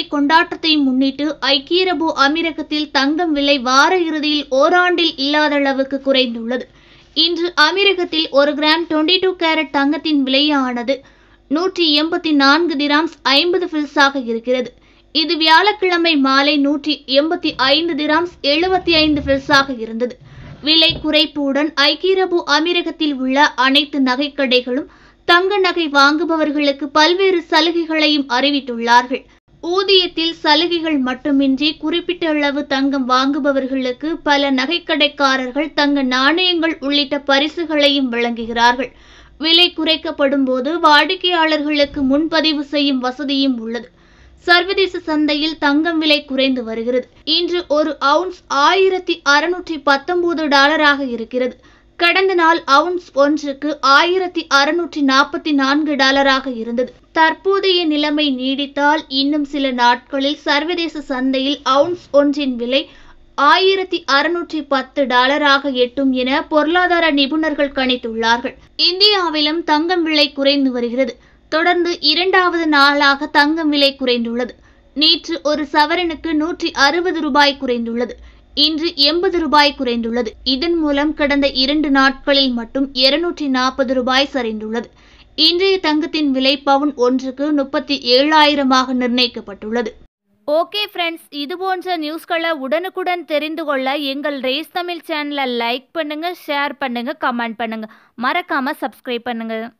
கொண்டாட்டத்தை முன்னிட்டு ஐக்கிய அரபு அமீரகத்தில் தங்கம் விலை வார இறுதியில் ஓராண்டில் இல்லாத அளவுக்கு குறைந்துள்ளது இன்று அமீரகத்தில் ஒரு கிராம் 22 டூ கேரட் தங்கத்தின் விலையானது நூற்றி எண்பத்தி நான்கு திராம்ஸ் ஐம்பது ஃபில்ஸாக இருக்கிறது இது வியாழக்கிழமை மாலை நூற்றி எண்பத்தி ஐந்து திராம்ஸ் எழுபத்தி ஐந்து ஃபில்ஸாக இருந்தது விலை குறைப்புடன் ஐக்கிய அரபு அமீரகத்தில் உள்ள அனைத்து நகைக்கடைகளும் தங்க நகை வாங்குபவர்களுக்கு பல்வேறு சலுகைகளையும் அறிவித்துள்ளார்கள் ஊதியத்தில் சலுகைகள் மட்டுமின்றி குறிப்பிட்ட அளவு தங்கம் வாங்குபவர்களுக்கு பல நகைக்கடைக்காரர்கள் தங்க நாணயங்கள் உள்ளிட்ட பரிசுகளையும் வழங்குகிறார்கள் விலை குறைக்கப்படும் போது வாடிக்கையாளர்களுக்கு முன்பதிவு செய்யும் வசதியும் உள்ளது சர்வதேச சந்தையில் தங்கம் விலை குறைந்து வருகிறது இன்று ஒரு அவுன்ஸ் ஆயிரத்தி அறுநூற்றி பத்தொன்பது டாலராக இருக்கிறது கடந்த நாள் அவுன்ஸ் ஒன்றுக்கு ஆயிரத்தி அறுநூற்றி நாற்பத்தி நான்கு டாலராக இருந்தது தற்போதைய நிலைமை நீடித்தால் இன்னும் சில நாட்களில் சர்வதேச சந்தையில் அவுன்ஸ் ஒன்றின் விலை ஆயிரத்தி அறுநூற்றி பத்து டாலராக எட்டும் என பொருளாதார நிபுணர்கள் கணித்துள்ளார்கள் இந்தியாவிலும் தங்கம் விலை குறைந்து வருகிறது தொடர்ந்து இரண்டாவது நாளாக தங்கம் விலை குறைந்துள்ளது நேற்று ஒரு சவரனுக்கு நூற்றி அறுபது ரூபாய் குறைந்துள்ளது இன்று எண்பது ரூபாய் குறைந்துள்ளது இதன் மூலம் கடந்த இரண்டு நாட்களில் மட்டும் இருநூற்றி நாற்பது ரூபாய் சரிந்துள்ளது இன்றைய தங்கத்தின் விலை பவுன் ஒன்றுக்கு முப்பத்தி ஏழாயிரமாக நிர்ணயிக்கப்பட்டுள்ளது ஓகே ஃப்ரெண்ட்ஸ் இது போன்ற நியூஸ்களை உடனுக்குடன் தெரிந்து கொள்ள எங்கள் ரேஸ் தமிழ் சேனலை லைக் பண்ணுங்க ஷேர் பண்ணுங்க கமெண்ட் பண்ணுங்க மறக்காம சப்ஸ்கிரைப் பண்ணுங்க